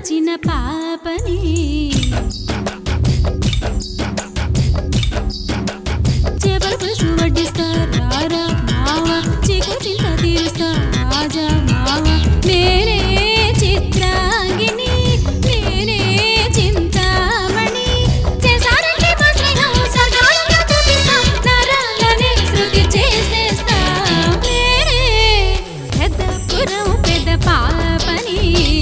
చిన్న పాపని చేపల పులుసు వడ్డిస్తా రారా మావ చీకు చింత తీరుస్తా రాజా మావ నేనే చిత్రాంగిని నేనే చింతామణి చేసారంటే మా స్నేహం స్వర్గాలలో చూపిస్తా నరాలనే శృతి చేసేస్తా నేనే పెద్ద పురం పెద్ద పాపని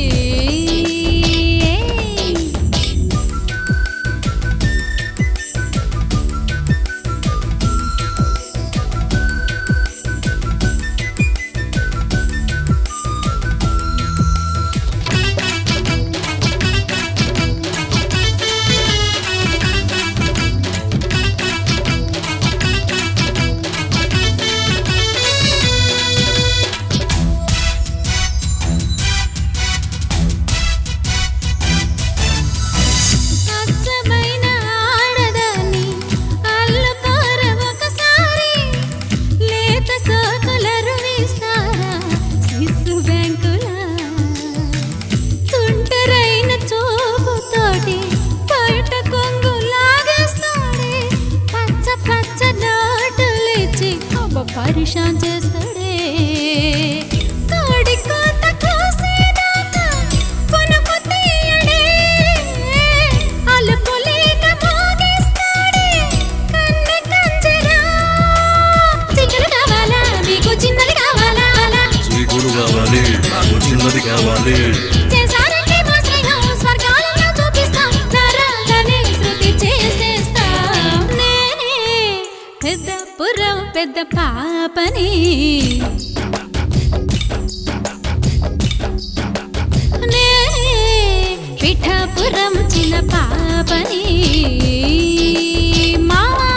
అచ్చమైన ఆడదాన్ని అల్లుకోర ఒకసారి లేత సోకులరు వేస్తారా శిశు బ్యాంకులా తుంటరైన చూపుతోటి బయట కొంగు లాగేస్తాడే పచ్చ పచ్చ నోటులిచ్చి అబ్బ పరిశాన్ చేస్తాడే కోడి కోత కోసేదాకా కొనుకు తీయడే అలుపు లేక మోగిస్తాడే కన్నె కంజరా చికెన్ కావాలా మీకు చిన్నది కావాలా అలా చీకుడు కావాలి నాకు చిన్నది కావాలి చేసారంటే మా స్నేహం స్వర్గాలలో చూపిస్తాం నరాలనే శృతి చేసేస్తాం నేనే పెద్ద పురం పెద్ద పాపని నేనే పిఠాపురం చిన్న పాపని మావా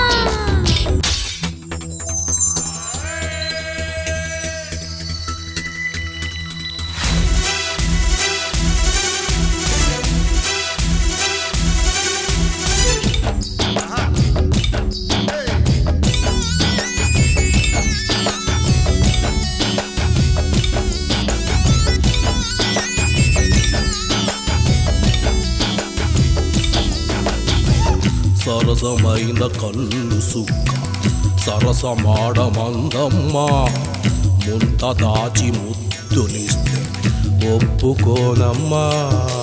సరసమైన కళ్ళు సుక్క సరసమాడమందమ్మా ముంత దాచి ముద్దునిస్తే ఒప్పుకోనమ్మా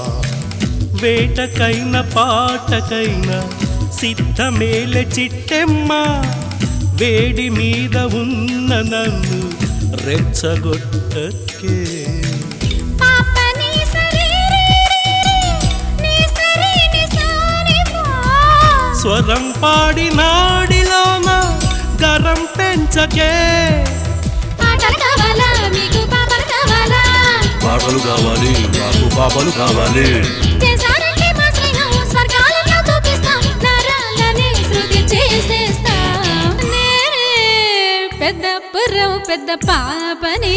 వేటకైన పాటకైన సిద్ధమేలె చిట్టెమ్మ వేడి మీద ఉన్న నన్ను రెచ్చగొట్టకే పాపని సరీరి నీ సరీని సారిపా స్వరం పాడి నాడిలోన గరం పెంచకే పాటలు కావాలా మీకు పాపలు కావాలా పాటలు కావాలి నాకు పాపలు కావాలి చేసారంటే మా స్నేహం స్వర్గాలలో చూపిస్తాం నరాలనే శృతి చేసేస్తాం నేనే పెద్ద పురం పెద్ద పాపని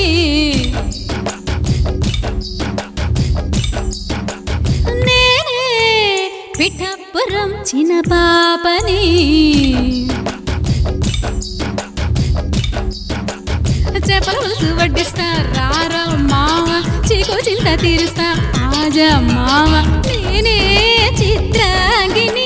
నేనే పిఠాపురం చిన్న పాపని చేపల పులుసు వడ్డిస్తా రారా మావ చీకు చింత తీరుస్తా ఆజా మావ నేనే చిత్రాంగిని